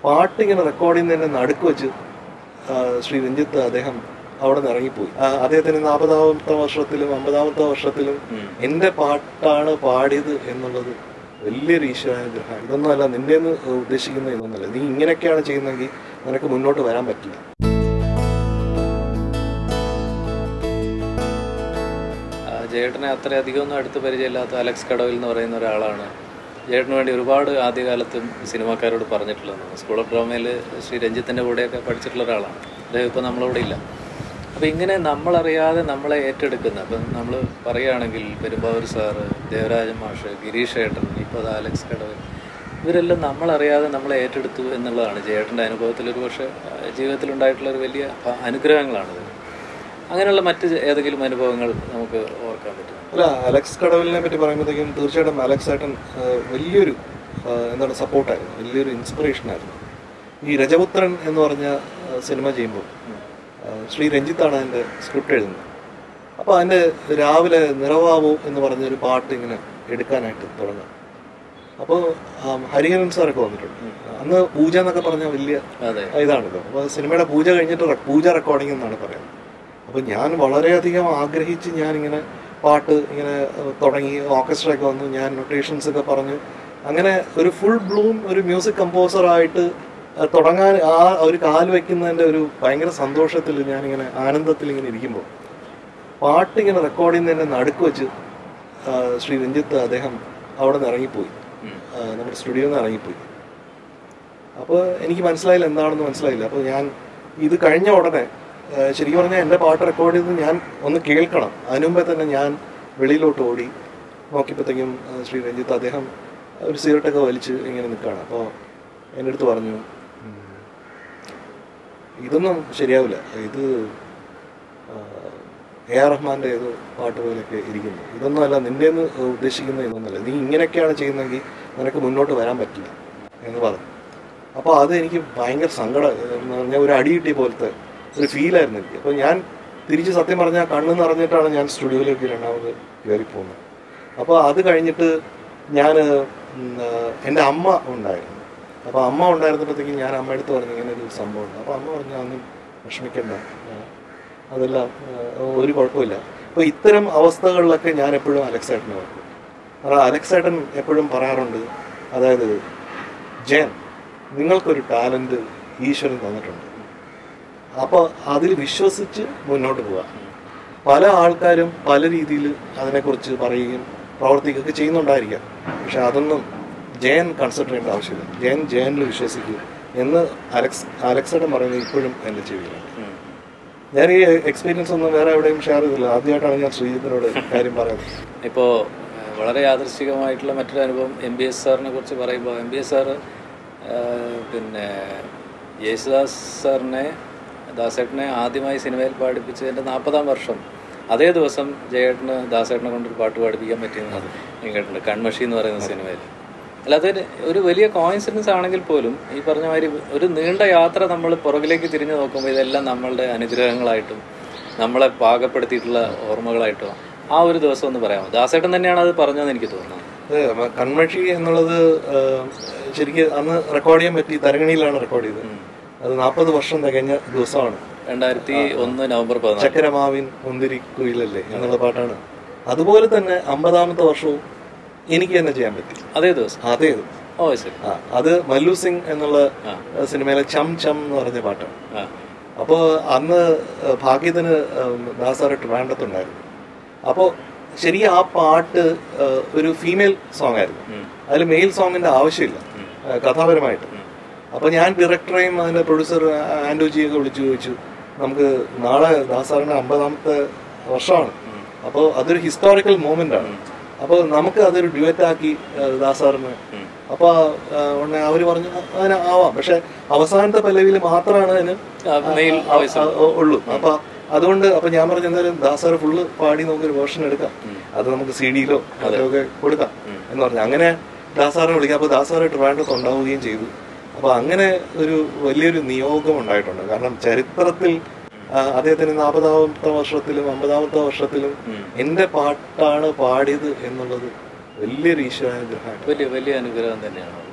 പാട്ട് ഇങ്ങനെ റെക്കോർഡ് ചെയ്യുന്നതിന്റെ നടുക്ക് വെച്ച് ആ, ശ്രീ രഞ്ജിത്ത് അദ്ദേഹം അവിടെ നിന്ന് ഇറങ്ങിപ്പോയി ആ, അദ്ദേഹത്തിന് നാൽപ്പതാമത്തെ വർഷത്തിലും അമ്പതാമത്തെ വർഷത്തിലും എന്റെ പാട്ടാണ് പാടിയത് എന്നുള്ളത് വലിയൊരു ഈശ്വരാനുഗ്രഹം ഇതൊന്നുമല്ല നിന്റെ ഉദ്ദേശിക്കുന്ന ഇതൊന്നുമല്ല നീ ഇങ്ങനെയൊക്കെയാണ് ചെയ്യുന്നതെങ്കിൽ നിനക്ക് മുന്നോട്ട് വരാൻ പറ്റില്ല ആ, ജയേട്ടനെ അത്രയധികം ഒന്നും അടുത്ത് പരിചയമില്ലാത്ത അലക്സ് കടവിൽ എന്ന് പറയുന്ന ഒരാളാണ് ജയേട്ടന് വേണ്ടി ഒരുപാട് ആദ്യകാലത്തും സിനിമാക്കാരോട് പറഞ്ഞിട്ടുള്ളതാണ് സ്കൂൾ ഓഫ് ഡ്രാമയിൽ ശ്രീ രഞ്ജിത്തിൻ്റെ കൂടെയൊക്കെ പഠിച്ചിട്ടുള്ള ഒരാളാണ് അദ്ദേഹം ഇപ്പോൾ നമ്മളിവിടെ ഇല്ല അപ്പോൾ ഇങ്ങനെ നമ്മളറിയാതെ നമ്മളെ ഏറ്റെടുക്കുന്ന അപ്പം നമ്മൾ പറയുകയാണെങ്കിൽ പെരുമ്പാവൂർ സാറ് ദേവരാജൻ മാഷ് ഗിരീഷ് ഏട്ടൻ ഇപ്പോൾ അത് അലക്സ് കടവിൽ ഇവരെല്ലാം നമ്മളറിയാതെ നമ്മളെ ഏറ്റെടുത്തു എന്നുള്ളതാണ് ജയേട്ടൻ്റെ അനുഭവത്തിൽ ഒരു പക്ഷേ ജീവിതത്തിലുണ്ടായിട്ടുള്ള ഒരു വലിയ അ- അനുഗ്രഹങ്ങളാണിത് അങ്ങനെയുള്ള മറ്റ് ഏതെങ്കിലും അനുഭവങ്ങൾ നമുക്ക് ഓർക്കാൻ പറ്റും അല്ല അലക്സ് കടവലിനെ പറ്റി പറയുമ്പോഴത്തേക്കും തീർച്ചയായിട്ടും അലക്സ് ഏട്ടൻ ആ, വലിയൊരു ആ, എന്താണ് സപ്പോർട്ടായിരുന്നു വലിയൊരു ഇൻസ്പിറേഷൻ ആയിരുന്നു ഈ രജപുത്രൻ എന്ന് പറഞ്ഞ ആ, സിനിമ ചെയ്യുമ്പോൾ ആ, ശ്രീ രഞ്ജിത്താണ് അതിൻ്റെ സ്ക്രിപ്റ്റ് എഴുതുന്നത് അപ്പോൾ അതിൻ്റെ രാവിലെ നിറവാവോ എന്ന് പറഞ്ഞൊരു പാട്ട് ഇങ്ങനെ എടുക്കാനായിട്ട് തുടങ്ങുക അപ്പോൾ ഹരിഹരൻ സാറൊക്കെ വന്നിട്ടുണ്ട് അന്ന് പൂജ എന്നൊക്കെ പറഞ്ഞാൽ വലിയ അതെ ഇതാണല്ലോ അപ്പോൾ സിനിമയുടെ പൂജ കഴിഞ്ഞിട്ട് റെക്- പൂജ റെക്കോർഡിംഗ് എന്നാണ് പറയുന്നത് അപ്പോൾ ഞാൻ വളരെയധികം ആഗ്രഹിച്ച് ഞാനിങ്ങനെ പാട്ട് ഇങ്ങനെ ഏഹ്, തുടങ്ങി ഓർക്കസ്ട്ര ഒക്കെ വന്നു ഞാൻ നൊട്ടേഷൻസ് ഒക്കെ പറഞ്ഞു അങ്ങനെ ഒരു ഫുൾ ബ്ലൂം ഒരു മ്യൂസിക് കമ്പോസറായിട്ട് ഏഹ്, തുടങ്ങാൻ ആ ഒരു കാൽ വയ്ക്കുന്നതിൻ്റെ ഒരു ഭയങ്കര സന്തോഷത്തിൽ ഞാനിങ്ങനെ ആനന്ദത്തിൽ ഇങ്ങനെ ഇരിക്കുമ്പോൾ പാട്ട് ഇങ്ങനെ റെക്കോർഡ് ചെയ്യുന്നതിൻ്റെ നടുക്ക് വെച്ച് ആ, ശ്രീ രഞ്ജിത്ത് അദ്ദേഹം അവിടെ നിന്ന് ഇറങ്ങിപ്പോയി ആ, നമ്മുടെ സ്റ്റുഡിയോയിൽ നിന്ന് ഇറങ്ങിപ്പോയി അപ്പോൾ എനിക്ക് മനസ്സിലായില്ല എന്താണെന്ന് മനസ്സിലായില്ല അപ്പോൾ ഞാൻ ഇത് കഴിഞ്ഞ ഉടനെ ആ, ശരിക്കും പറഞ്ഞാൽ എൻ്റെ പാട്ട് റെക്കോർഡ് ചെയ്ത് ഞാൻ ഒന്ന് കേൾക്കണം അതിനു മുമ്പേ തന്നെ ഞാൻ വെളിയിലോട്ട് ഓടി നോക്കിയപ്പോഴത്തേക്കും ആ, ശ്രീ രഞ്ജിത്ത് അദ്ദേഹം ഒരു സിഗരറ്റൊക്കെ വലിച്ച് ഇങ്ങനെ നിൽക്കുകയാണ് അപ്പോൾ എൻ്റെ അടുത്ത് പറഞ്ഞു "ഉം, ഇതൊന്നും ശരിയാവില്ല ഇത് ആ, എ ആർ റഹ്മാൻ്റെ ഏതോ പാട്ട് പോലെയൊക്കെ ഇരിക്കുന്നു ഇതൊന്നുമല്ല നിന്റെ ഉദ്ദേശിക്കുന്ന ഇതൊന്നുമല്ല നീ ഇങ്ങനെയൊക്കെയാണ് ചെയ്യുന്നതെങ്കിൽ നിനക്ക് മുന്നോട്ട് വരാൻ പറ്റില്ല എന്ന് പറഞ്ഞു അപ്പോൾ അത് എനിക്ക് ഭയങ്കര സങ്കടം എന്ന് പറഞ്ഞാൽ ഒരു അടി കിട്ടിയ പോലത്തെ ഒരു ഫീലായിരുന്നു എനിക്ക് അപ്പോൾ ഞാൻ തിരിച്ച് സത്യം പറഞ്ഞാൽ കണ്ണ് നിറഞ്ഞിട്ടാണ് ഞാൻ സ്റ്റുഡിയോയിലേക്ക് രണ്ടാമത് കയറി പോകുന്നത് അപ്പോൾ അത് കഴിഞ്ഞിട്ട് ഞാൻ എൻ്റെ അമ്മ ഉണ്ടായിരുന്നു അപ്പോൾ അമ്മ ഉണ്ടായിരുന്നപ്പോഴത്തേക്കും ഞാൻ അമ്മയടുത്ത് പറഞ്ഞു ഇങ്ങനെ ഒരു സംഭവം ഉണ്ട് അപ്പോൾ അമ്മ പറഞ്ഞു അന്നും വിഷമിക്കണ്ട ആ, അതെല്ലാം ആ, ഒരു കുഴപ്പമില്ല അപ്പോൾ ഇത്തരം അവസ്ഥകളിലൊക്കെ ഞാൻ എപ്പോഴും അലക്സേട്ടനെ ഓർക്കും കാരണം അലക്സേട്ടൻ എപ്പോഴും പറയാറുണ്ട് അതായത് ജയൻ നിങ്ങൾക്കൊരു ടാലൻറ്റ് ഈശ്വരൻ തന്നിട്ടുണ്ട് അപ്പോൾ അതിൽ വിശ്വസിച്ച് മുന്നോട്ട് പോവുക പല ആൾക്കാരും പല രീതിയിൽ അതിനെക്കുറിച്ച് പറയുകയും പ്രവർത്തിക്കുകയൊക്കെ ചെയ്യുന്നുണ്ടായിരിക്കാം പക്ഷെ അതൊന്നും ജയൻ കൺസിഡർ ചെയ്യേണ്ട ആവശ്യമില്ല ജയൻ ജയനിൽ വിശ്വസിക്കുക എന്ന് അലക്സ് അലക്സേട്ടൻ പറയുന്നത് ഇപ്പോഴും എൻ്റെ ചെവിയിലാണ് ഞാൻ ഈ എക്സ്പീരിയൻസ് ഒന്നും വേറെ എവിടെയും ഷെയർ ചെയ്തില്ല ആദ്യമായിട്ടാണ് ഞാൻ ശ്രീജിത്തിനോട് കാര്യം പറയുന്നത് ഇപ്പോൾ ഏഹ്, വളരെ യാദൃശ്ചികമായിട്ടുള്ള മറ്റൊരു അനുഭവം എം ബി എസ് സാറിനെ കുറിച്ച് പറയുമ്പോൾ എം ബി എസ് സാറ് ഏഹ്, പിന്നെ യേശുദാസ് സാറിനെ ദാസേട്ടനെ ആദ്യമായി സിനിമയിൽ പാടിപ്പിച്ചതിൻ്റെ നാൽപ്പതാം വർഷം അതേ ദിവസം ജയേട്ടന് ദാസേട്ടനെ കൊണ്ടൊരു പാട്ട് പാടിപ്പിക്കാൻ പറ്റിയെന്ന് ഞാൻ കേട്ടിട്ടുണ്ട് കൺമഷി എന്ന് പറയുന്ന സിനിമയിൽ അല്ല അതൊരു ഒരു വലിയ കോയിൻസിഡൻസ് ആണെങ്കിൽ പോലും ഈ പറഞ്ഞ മാതിരി ഒരു നീണ്ട യാത്ര നമ്മൾ പുറകിലേക്ക് തിരിഞ്ഞു നോക്കുമ്പോൾ ഇതെല്ലാം നമ്മളുടെ അനുഗ്രഹങ്ങളായിട്ടും നമ്മളെ പാകപ്പെടുത്തിയിട്ടുള്ള ഓർമ്മകളായിട്ടും ആ ഒരു ദിവസം ഒന്ന് പറയാമോ ദാസേട്ടൻ തന്നെയാണ് അത് പറഞ്ഞതെന്ന് എനിക്ക് തോന്നുന്നത് അതെ, അപ്പൊ കൺമഷി എന്നുള്ളത് ശരിക്കും അന്ന് റെക്കോർഡ് ചെയ്യാൻ പറ്റി തരങ്ങണിയിലാണ് റെക്കോർഡ് ചെയ്തത് അത് നാൽപ്പത് വർഷം തികഞ്ഞ ദിവസമാണ് രണ്ടായിരത്തി ഒന്ന് നവംബർ പതിനാല് ചക്കരമാവിൻ മുന്തിരി കുയിലല്ലേ എന്നുള്ള പാട്ടാണ് അതുപോലെ തന്നെ അമ്പതാമത്തെ വർഷവും എനിക്ക് തന്നെ ചെയ്യാൻ പറ്റി അതേ ദിവസം അതേ ഓ ശരി ആ അത് മല്ലു സിംഗ് എന്നുള്ള സിനിമയിലെ ചം ചം എന്ന് പറഞ്ഞ പാട്ടാണ് ആ അപ്പോൾ അന്ന് ഭാഗ്യത്തിന് ദാസാറ് ട്രിവാൻഡത്തുണ്ടായിരുന്നു അപ്പോൾ ശരിക്കും ആ പാട്ട് ആ, ഒരു ഫീമെയിൽ സോങ് ആയിരുന്നു അതിൽ മെയിൽ സോങ്ങിന്റെ ആവശ്യമില്ല ആ, കഥാപരമായിട്ട് അപ്പോൾ ഞാൻ ഡയറക്ടറെയും അതിന്റെ പ്രൊഡ്യൂസർ ആൻഡോജിയൊക്കെ വിളിച്ചു ചോദിച്ചു നമുക്ക് നാളെ ദാസാറിന്റെ അമ്പതാമത്തെ വർഷമാണ് അപ്പോൾ അതൊരു ഹിസ്റ്റോറിക്കൽ മൂമെന്റ് ആണ് അപ്പോൾ നമുക്ക് അതൊരു ഡ്യുവറ്റ് ആക്കി ആ, ദാസാറിന് അപ്പോൾ ഉടനെ അവര് പറഞ്ഞു അതിന് ആവാം പക്ഷെ അവസാനത്തെ പല്ലവിയിൽ മാത്രമാണ് അതിന് മെയിൽ ആ, ആ, ഉള്ളൂ അപ്പൊ അതുകൊണ്ട് അപ്പൊ ഞാൻ പറഞ്ഞു എന്തായാലും ദാസാറ് ഫുള്ള് പാടി നമുക്ക് ഒരു വേർഷൻ എടുക്കാം അത് നമുക്ക് സി ഡിയിലോ മറ്റൊക്കെ കൊടുക്കാം എന്ന് പറഞ്ഞു അങ്ങനെ ദാസാറിനെ വിളിക്കാം അപ്പൊ ദാസാറ് ട്രിവാൻഡ്രത്ത് ഉണ്ടാവുകയും ചെയ്തു അപ്പൊ അങ്ങനെ ഒരു വലിയൊരു നിയോഗം ഉണ്ടായിട്ടുണ്ട് കാരണം ചരിത്രത്തിൽ ആ, അദ്ദേഹത്തിന് നാൽപ്പതാമത്തെ വർഷത്തിലും അമ്പതാമത്തെ വർഷത്തിലും എന്റെ പാട്ടാണ് പാടിയത് എന്നുള്ളത് വലിയൊരു ഈശ്വരാനുഗ്രഹമാണ് വലിയ വലിയ അനുഗ്രഹം തന്നെയാണ്